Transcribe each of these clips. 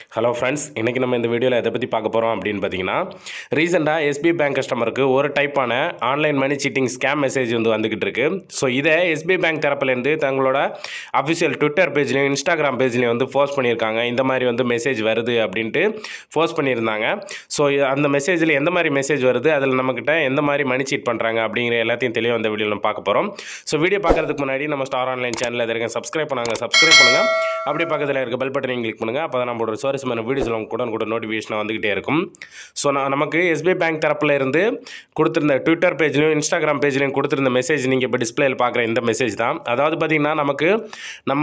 hello friends இன்றைக்கி நம்ம இந்த வீடியோவில் எதை பற்றி பார்க்க போகிறோம் அப்படின்னு பார்த்தீங்கன்னா ரீசெண்டாக எஸ்பிஐ பேங்க் கஸ்டமருக்கு ஒரு டைப்பான online money cheating scam message வந்து வந்துக்கிட்டு இருக்கு ஸோ இதை எஸ்பிஐ பேங்க் தரப்புலேருந்து தங்களோட அஃபிஷியல் ட்விட்டர் பேஜ்லையும் இன்ஸ்டாகிராம் பேஜ்லையும் வந்து போஸ்ட் பண்ணியிருக்காங்க இந்த மாதிரி வந்து மெசேஜ் வருது அப்படின்ட்டு போஸ்ட் பண்ணியிருந்தாங்க ஸோ அந்த மெசேஜில் எந்த மாதிரி மெசேஜ் வருது அதில் நம்மக்கிட்ட எந்த மாதிரி மணி சீட் பண்ணுறாங்க அப்படிங்கிற எல்லாத்தையும் தெளிவாக இந்த வீடியோவில் நம்ம பார்க்க போகிறோம் ஸோ வீடியோ பார்க்குறதுக்கு முன்னாடி நம்ம ஸ்டார் ஆன்லைன் சேனலில் இருக்க சப்ஸ்கிரைப் பண்ணாங்க சப்ஸ்கிரைப் பண்ணுங்கள் அப்படியே பக்கத்தில் இருக்க பெல் பட்டனையும் கிளிக் பண்ணுங்கள் அப்போ தான் நம்மளோட சுவாரஸ்யமான வீடியோஸ் உங்களுக்கு கூட கூட நோட்டிஃபிகேஷன் வந்துக்கிட்டே இருக்கும் ஸோ நான் நமக்கு எஸ்பிஐ பேங்க் தரப்பில் இருந்து கொடுத்துருந்த ட்விட்டர் பேஜ்லையும் இன்ஸ்டாகிராம் பேஜ்லையும் கொடுத்துருந்த மெசேஜ் நீங்கள் இப்போ டிஸ்பிளேயில் பார்க்குற இந்த மெசேஜ் தான் அதாவது பார்த்தீங்கன்னா நமக்கு நம்ம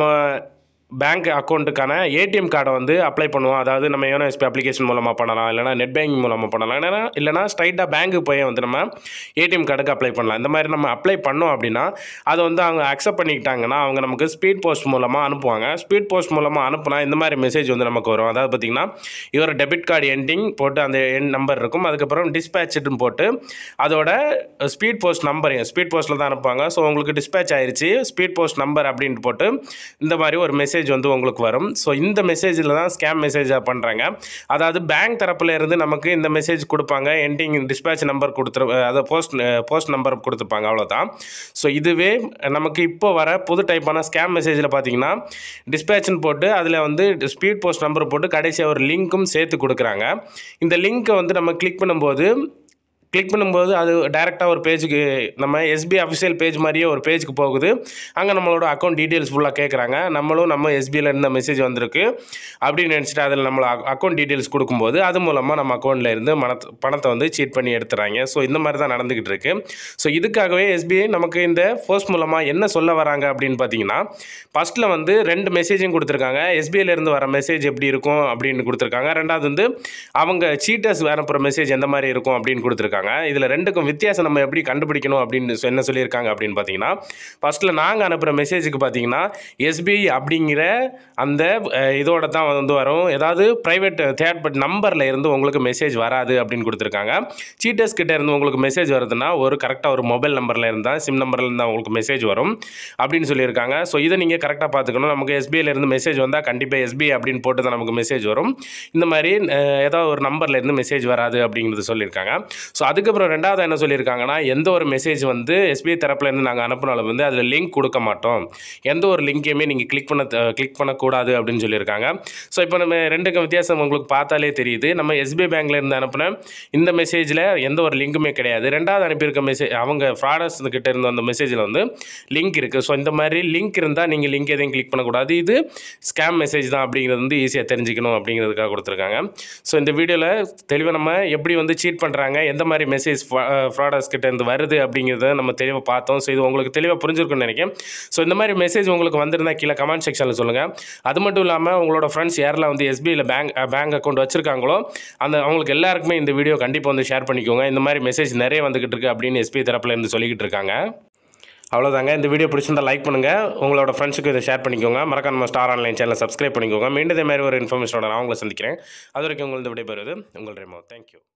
பேங்க் அக்கௌண்ட்டுக்கான ஏடிஎம் கார்டை வந்து அப்ளை பண்ணுவோம் அதாவது நம்ம யோனோ எஸ்பி அப்ளிகேஷன் மூலமாக பண்ணலாம் இல்லைனா நெட் பேங்கிங் மூலமாக பண்ணலாம் இல்லைனா இல்லைனா ஸ்ட்ரைட்டாக பேங்க்கு போய் வந்து நம்ம ஏடிஎம் கார்டுக்கு அப்ளை பண்ணலாம் இந்த மாதிரி நம்ம அப்ளை பண்ணோம் அப்படின்னா அதை வந்து அவங்க அக்செப்ட் பண்ணிக்கிட்டாங்கன்னா அவங்க நமக்கு ஸ்பீட் போஸ்ட் மூலமாக அனுப்புவாங்க ஸ்பீட் போஸ்ட் மூலமாக அனுப்புனா இந்த மாதிரி மெசேஜ் வந்து நமக்கு வரும் அதாவது பார்த்திங்கன்னா இவர் டெபிட் கார்டு எண்டிங் போட்டு அந்த எண் நம்பர் இருக்கும் அதுக்கப்புறம் டிஸ்பேச்சுன்னு போட்டு அதோட ஸ்பீட் போஸ்ட் நம்பரையும் ஸ்பீட் போஸ்ட்டில் தான் அனுப்புவாங்க ஸோ உங்களுக்கு டிஸ்பேச் ஆயிருச்சு ஸ்பீட் போஸ்ட் நம்பர் அப்படின்ட்டு போட்டு இந்த மாதிரி ஒரு மெசேஜ் வந்து உங்களுக்கு வரும் ஸோ இந்த மெசேஜில் தான் ஸ்கேம் மெசேஜாக பண்ணுறாங்க அதாவது பேங்க் தரப்புல இருந்து நமக்கு இந்த மெசேஜ் கொடுப்பாங்க எண்டிங் டிஸ்பேச் நம்பர் கொடுத்துரு அதை போஸ்ட் போஸ்ட் நம்பர் கொடுத்துருப்பாங்க அவ்வளோதான் ஸோ இதுவே நமக்கு இப்போ வர புது டைப்பான ஸ்கேம் மெசேஜில் பார்த்தீங்கன்னா டிஸ்பேச்னு போட்டு அதில் வந்து ஸ்பீட் போஸ்ட் நம்பர் போட்டு கடைசியாக ஒரு லிங்க்கும் சேர்த்து கொடுக்குறாங்க இந்த லிங்க்கை வந்து நம்ம கிளிக் பண்ணும்போது கிளிக் பண்ணும்போது அது டைரெக்டாக ஒரு பேஜுக்கு நம்ம எஸ்பி அஃபிஷியல் பேஜ் மாதிரியே ஒரு பேஜுக்கு போகுது அங்கே நம்மளோட அக்கௌண்ட் டீட்டெயில்ஸ் ஃபுல்லாக கேட்குறாங்க நம்மளும் நம்ம எஸ்பியில் இருந்த மெசேஜ் வந்திருக்கு அப்படின்னு நினச்சிட்டு அதில் நம்மளை அக்கௌண்ட் டீட்டெயில்ஸ் கொடுக்கும்போது அது மூலமாக நம்ம அக்கௌண்ட்டில் இருந்து மனத் பணத்தை வந்து சீட் பண்ணி எடுத்துறாங்க ஸோ இந்த மாதிரி தான் நடந்துக்கிட்டு இருக்கு ஸோ இதுக்காகவே எஸ்பிஐ நமக்கு இந்த போஸ்ட் மூலமாக என்ன சொல்ல வராங்க அப்படின்னு பார்த்தீங்கன்னா ஃபஸ்ட்டில் வந்து ரெண்டு மெசேஜும் கொடுத்துருக்காங்க எஸ்பிஐலேருந்து வர மெசேஜ் எப்படி இருக்கும் அப்படின்னு கொடுத்துருக்காங்க ரெண்டாவது வந்து அவங்க சீட்டர்ஸ் அனுப்புகிற மெசேஜ் எந்த மாதிரி இருக்கும் அப்படின்னு கொடுத்துருக்காங்க சொல்லியிருக்காங்க இதில் ரெண்டுக்கும் வித்தியாசம் நம்ம எப்படி கண்டுபிடிக்கணும் அப்படின்னு சொ- என்ன சொல்லியிருக்காங்க அப்படின்னு பார்த்தீங்கன்னா ஃபஸ்ட்டில் நாங்கள் அனுப்புகிற மெசேஜுக்கு பார்த்தீங்கன்னா எஸ்பிஐ அப்படிங்கிற அந்த அஹ், இதோட தான் வந்து வரும் ஏதாவது ப்ரைவேட் தேர்ட் பட் நம்பரில் இருந்து உங்களுக்கு மெசேஜ் வராது அப்படின்னு கொடுத்துருக்காங்க சீட்டர்ஸ் கிட்ட இருந்து உங்களுக்கு மெசேஜ் வருதுன்னா ஒரு கரெக்டாக ஒரு மொபைல் நம்பரில் இருந்தால் சிம் நம்பரில் இருந்தால் உங்களுக்கு மெசேஜ் வரும் அப்படின்னு சொல்லியிருக்காங்க ஸோ இதை நீங்கள் கரெக்டாக பார்த்துக்கணும் நமக்கு எஸ்பிஐல இருந்து மெசேஜ் வந்தால் கண்டிப்பாக எஸ்பிஐ அப்படின்னு போட்டு தான் நமக்கு மெசேஜ் வரும் இந்த மாதிரி அஹ், ஏதாவது ஒரு நம்பர்ல இருந்து மெசேஜ் வராது அப்படிங்கிறது சொல்லியிருக்காங்க ஸோ அதுக்கப்புறம் ரெண்டாவது என்ன சொல்லியிருக்காங்கன்னா எந்த ஒரு மெசேஜ் வந்து எஸ்பிஐ தரப்புலேருந்து நாங்கள் அனுப்பினாலும் வந்து அதில் லிங்க் கொடுக்க மாட்டோம் எந்த ஒரு லிங்கையுமே நீங்கள் கிளிக் பண்ண கிளிக் பண்ணக்கூடாது அப்படின்னு சொல்லியிருக்காங்க ஸோ இப்போ நம்ம ரெண்டுக்கும் வித்தியாசம் உங்களுக்கு பார்த்தாலே தெரியுது நம்ம எஸ்பிஐ பேங்க்ல இருந்து அனுப்பின இந்த மெசேஜில் எந்த ஒரு லிங்க்குமே கிடையாது ரெண்டாவது அனுப்பியிருக்க மெசேஜ் அவங்க ஃப்ராடர்ஸ் கிட்ட இருந்த அந்த மெசேஜில் வந்து லிங்க் இருக்குது ஸோ இந்த மாதிரி லிங்க் இருந்தால் நீங்கள் லிங்க் எதையும் கிளிக் பண்ணக்கூடாது இது ஸ்கேம் மெசேஜ் தான் அப்படிங்கிறது வந்து ஈஸியாக தெரிஞ்சுக்கணும் அப்படிங்கிறதுக்காக கொடுத்துருக்காங்க ஸோ இந்த வீடியோவில் தெளிவாக நம்ம எப்படி வந்து சீட் பண்ணுறாங்க எந்த மாதிரி மெசேஜ் ஃப்ராடர்ஸ் கிட்ட இருந்து வருது அப்படிங்கிறத நம்ம தெளிவாக பார்த்தோம் ஸோ இது உங்களுக்கு தெளிவாக புரிஞ்சிருக்கும்னு நினைக்கிறேன் ஸோ இந்த மாதிரி மெசேஜ் உங்களுக்கு வந்திருந்தா கீழே கமெண்ட் செக்ஷனில் சொல்லுங்கள் அது மட்டும் இல்லாமல் உங்களோட ஃப்ரெண்ட்ஸ் யாரெல்லாம் வந்து எஸ்பிஐயில் பேங்க் பேங்க் அக்கௌண்ட் வச்சிருக்காங்களோ அந்த அவங்களுக்கு எல்லாருக்குமே இந்த வீடியோ கண்டிப்பாக வந்து ஷேர் பண்ணிக்கோங்க இந்த மாதிரி மெசேஜ் நிறைய வந்துகிட்டு இருக்கு அப்படின்னு எஸ்பிஐ தரப்புல இருந்து சொல்லிக்கிட்டு இருக்காங்க அவ்வளோதாங்க இந்த வீடியோ பிடிச்சிருந்தா லைக் பண்ணுங்கள் உங்களோட ஃப்ரெண்ட்ஸுக்கு இதை ஷேர் பண்ணிக்கோங்க மறக்காம நம்ம ஸ்டார் ஆன்லைன் சேனலை சப்ஸ்கிரைப் பண்ணிக்கோங்க மீண்டும் இதே மாதிரி ஒரு இன்ஃபர்மேஷனோட நான் உங்களை சந்திக்கிறேன் அது வரைக்கும் உங்களது விடைபெறுவது உங்கள் ரெமோ தேங்க்யூ